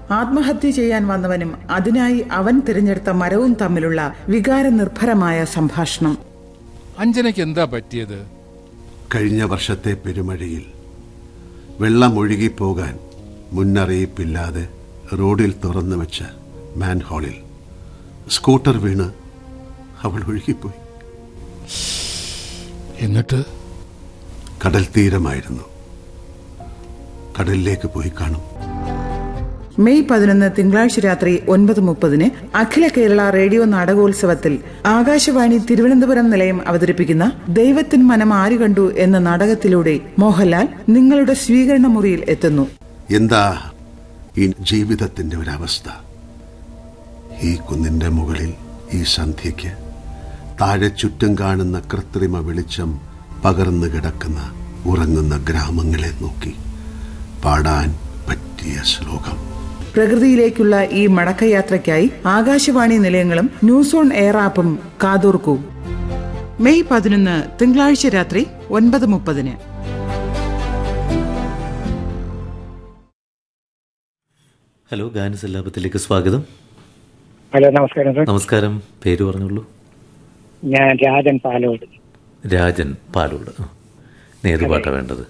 ആത്മഹത്യ ചെയ്യാൻ വന്നവനും അതിനായി അവൻ തിരഞ്ഞെടുത്ത മരവും തമ്മിലുള്ള വികാരനിർഭരമായ സംഭാഷണം അഞ്ജനയ്ക്ക് എന്താ പറ്റിയത് കഴിഞ്ഞ വർഷത്തെ പെരുമഴയിൽ വെള്ളം ഒഴുകിപ്പോകാൻ മുന്നറിയിപ്പില്ലാതെ റോഡിൽ തുറന്നു വെച്ച മാൻഹോളിൽ സ്കൂട്ടർ വീണ് അവൾ ഒഴുകിപ്പോയി എന്നിട്ട് കടൽ തീരമായിരുന്നു കടലിലേക്ക് പോയി കാണും മെയ് പതിനൊന്ന് തിങ്കളാഴ്ച രാത്രി ഒൻപത് മുപ്പതിന് അഖില കേരള റേഡിയോ നാടകോത്സവത്തിൽ ആകാശവാണി തിരുവനന്തപുരം നിലയം അവതരിപ്പിക്കുന്ന ദൈവത്തിൻ മനം ആര് കണ്ടു എന്ന നാടകത്തിലൂടെ മോഹൻലാൽ നിങ്ങളുടെ സ്വീകരണ മുറിയിൽ എത്തുന്നു എന്താ ഈ ജീവിതത്തിന്റെ ഒരവസ്ഥ ഈ കുന്നിന്റെ മുകളിൽ ഈ സന്ധ്യയ്ക്ക് താഴെ ചുറ്റും കാണുന്ന കൃത്രിമ വെളിച്ചം പകർന്നു കിടക്കുന്ന ഉറങ്ങുന്ന ഗ്രാമങ്ങളെ നോക്കി പാടാൻ പറ്റിയ ശ്ലോകം പ്രകൃതിയിലേക്കുള്ള ഈ മടക്കയാത്രയ്ക്കായി ആകാശവാണി നിലയങ്ങളും ന്യൂസ് ഓൺ എയർ ആപ്പും കാതോർക്കൂ മെയ് പതിനൊന്ന് തിങ്കളാഴ്ച രാത്രി ഒൻപത് മുപ്പതിന് ഹലോ ഗാനസല്ലാപത്തിലേക്ക് സ്വാഗതം ഹലോ നമസ്കാരം സർ നമസ്കാരം പേര് പറഞ്ഞോളൂ ഞാൻ രാജൻ പാലോട് രാജൻ പാലോട് ആ. നേത് പാട്ടാ വേണ്ടത്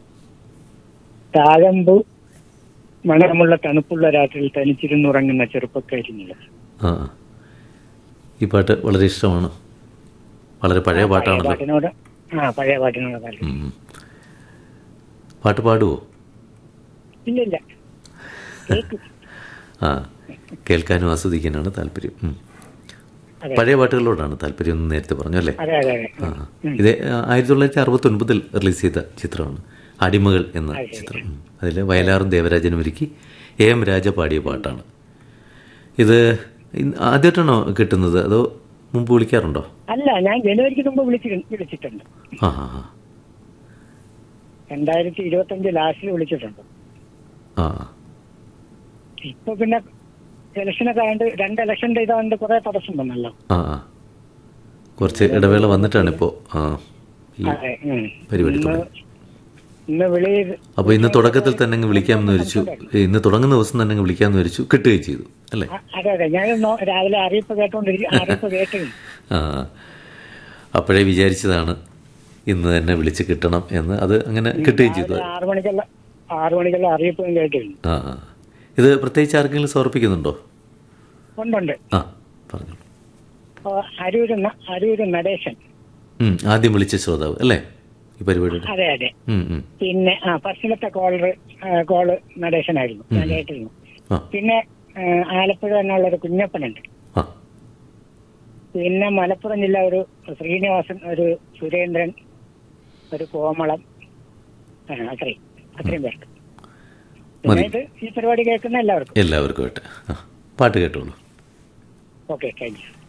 താഴമ്പു മണമുള്ള തണുപ്പുള്ള രാത്രിയിൽ തനിച്ചിരുന്നുറങ്ങുന്ന ചെറുപ്പക്കാരിനില്ല ആ ആ. ഈ പാട്ട് വളരെ ഇഷ്ടമാണ് വളരെ പഴയ പാട്ടാണല്ലോ പാട്ടിനോട് ആ പഴയ പാട്ടിനോട് താല്പര്യം ഉം. പാട്ട് പാടുവോ ഇല്ല ഇല്ല കേൾക്കും ആ കേൾക്കാനും ആസ്വദിക്കാനാണ് താല്പര്യം ഉം. അതെ. പഴയ പാട്ടുകളോടാണ് താല്പര്യം എന്ന് നേരത്തെ പറഞ്ഞു അല്ലേ അതെ അതെ അതെ ആ ഇത് ആയിരത്തി തൊള്ളായിരത്തി അറുപത്തി ഒൻപതിൽ റിലീസ് ചെയ്ത ചിത്രമാണ് അടിമകൾ എന്ന ചിത്രം അതിൽ വയലാറും ദേവരാജനും ഒരുക്കി എ എം രാജ പാടിയ പാട്ടാണ് ഇത് ഇന്ന് ആദ്യമായിട്ടാണോ കിട്ടുന്നത് അതോ മുമ്പ് വിളിക്കാറുണ്ടോ അല്ല ഞാൻ ജനുവരിക്ക് മുമ്പ് വിളിച്ചി വിളിച്ചിട്ടുണ്ട് ആ ആ ആ. രണ്ടായിരത്തി ഇരുപത്തഞ്ച് ലാസ്റ്റിൽ വിളിച്ചിട്ടുണ്ട് ആ ഇപ്പൊ പിന്നെ ഇലക്ഷനൊക്കെ ആയതുകൊണ്ട് രണ്ട് ഇലക്ഷൻ്റെ ഇതാണ്ട് കുറെ തടസ്സം വന്നല്ലോ ആ ആ കുറച്ച് ഇടവേള വന്നിട്ടാണ് ഇപ്പോൾ ആ ഈ അതെ ഉം. പരിപാടി ഇന്ന് തുടങ്ങി ഇന്ന് വിളി അപ്പോൾ ഇന്ന് തുടക്കത്തിൽ തന്നെ അങ്ങ് വിളിക്കാമെന്ന് വിരിച്ചു ഇന്ന് തുടങ്ങുന്ന ദിവസം തന്നെ അങ്ങ് വിളിക്കാമെന്ന് വിരിച്ചു കിട്ടുകയും ചെയ്തു അല്ലേ അ- അതെ അതെ ഞാൻ രാവിലെ അറിയിപ്പ് കേട്ടോണ്ടിരിക്കും അറിയിപ്പ് കേട്ടിരുന്നു ആ അപ്പോഴേ വിചാരിച്ചതാണ് ഇന്ന് തന്നെ വിളിച്ച് കിട്ടണം എന്ന് അത് അങ്ങനെ കിട്ടുകയും ചെയ്തു രാവിലെ ആറ് മണിക്കുള്ള ആറ് മണിക്കുള്ള അറിയിപ്പും കേട്ടിരുന്നു ആ ആ. ഇത് പ്രത്യേകിച്ച് ആർക്കെങ്കിലും സമർപ്പിക്കുന്നുണ്ടോ ഉണ്ടുണ്ട് ആ പറഞ്ഞോളൂ അപ്പൊ അരൂര് ന- അരൂര് നടേശൻ ഉം, ആദ്യം വിളിച്ച ശ്രോതാവ് അല്ലേ ഈ പരിപാടിയുടെ അതെ അതെ ഉം, ഉം. പിന്നെ ആ ഫസ്റ്റിലത്തെ കോളർ കോള് നടേശനായിരുന്നു ഞാൻ കേട്ടിരുന്നു ആ പിന്നെ ആ, ആലപ്പുഴ എന്നുള്ള ഒരു കുഞ്ഞപ്പനുണ്ട് ആ പിന്നെ മലപ്പുറം ജില്ല ഒരു ശ്രീനിവാസൻ ഒരു സുരേന്ദ്രൻ ഒരു കോമളം ആ, അത്രയും അത്രയും പേർക്ക് പിന്നെ മതി. ഇത് ഈ പരിപാടി കേൾക്കുന്ന എല്ലാവർക്കും എല്ലാവർക്കും ആയിട്ട് ആ പാട്ട് കേട്ടോളൂ ഓക്കെ താങ്ക് യു